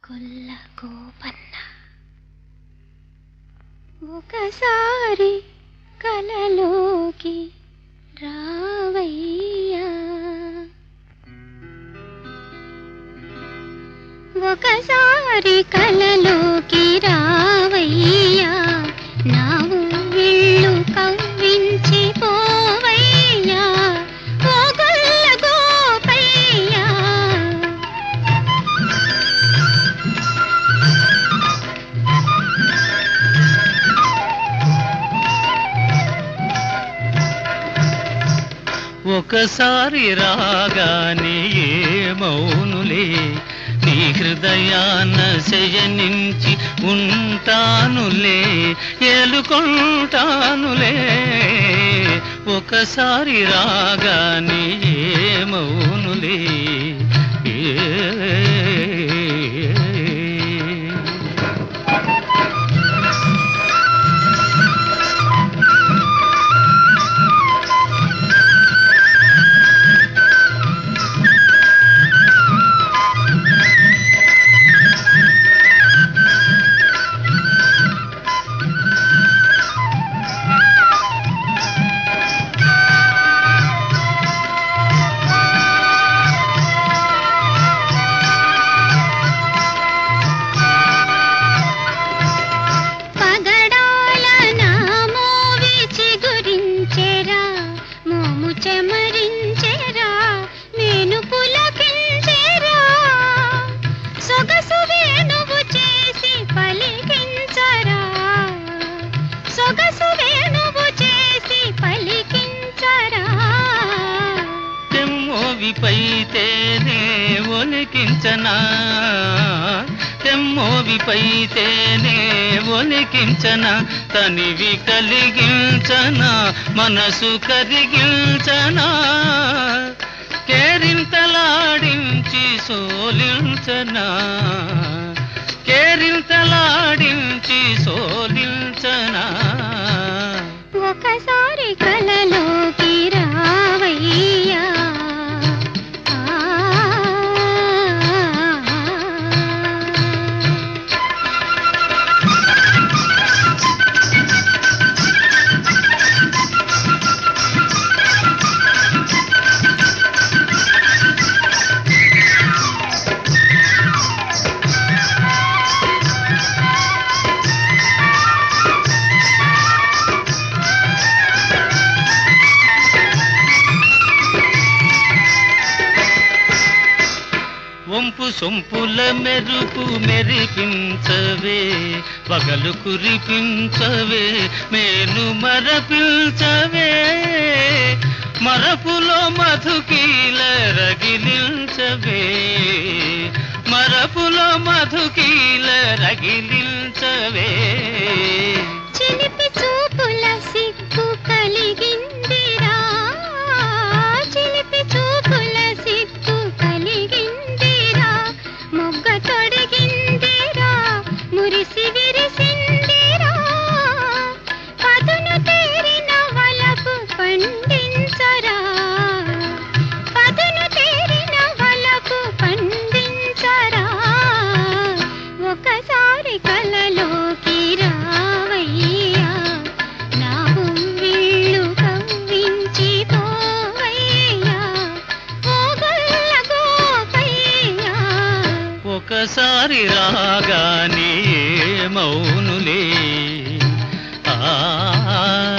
కొల్ల గోపన్న ఒకసారి కలలోకి రావయ్యా ఒకసారి కలలోకి రావయ్యా నా ఊళ్ళు కవ్వించి పోవయ్యా ఓ గొల్ల గోపయ్యా ఒకసారి రాగానే ఏమౌనులే నీ హృదయాన శయనించి ఉంటానులే ఏలుకుంటానులే ఒకసారి రాగానే ఏమౌనులే ఏ పగడాల నా మోవి చిగురించెరా మోము చెమరించెరా నేను పులకించెరా సొగసు వేణువు చేసి పలికించరా సొగసు వేణువు చేసి పలికించరా తెమ్మోవిపైతేనే ఒలికించనా తెమ్మోవిపైతేనే ఒలికించనా తనివి కలిగించనా మనసు కరిగించనా కేరింతలాడించి సోలించనా కేరింతలాడించి సోలించనా ఒకసారి కలలోకి రావయ్యా ఆ వంపు సొంపుల మెరుపు మెరిపించవే పగలు కురిపించవే మేను మరపించవే మరపులో మధుకీల రగిలించవే మరపులో మధుకీల రగిలించవే చిలిపి చూపుల సిగ్గు కలిగిందిరా చిలిపి చూపుల సిగ్గు కలిగిందిరా మొగ్గ తొడిగిందిరా మురిసి విరిసిందిరా పదును తేరిన వలపు పండించరా పదును తేరిన వలపు పండించరా ఒకసారి కలలోకి రావయ్యా నా వీళ్ళు కవ్వించి పోవయ్యా ఓ గొల్ల గోపయ్యా ఒకసారి రాగానే మౌనులే ఆ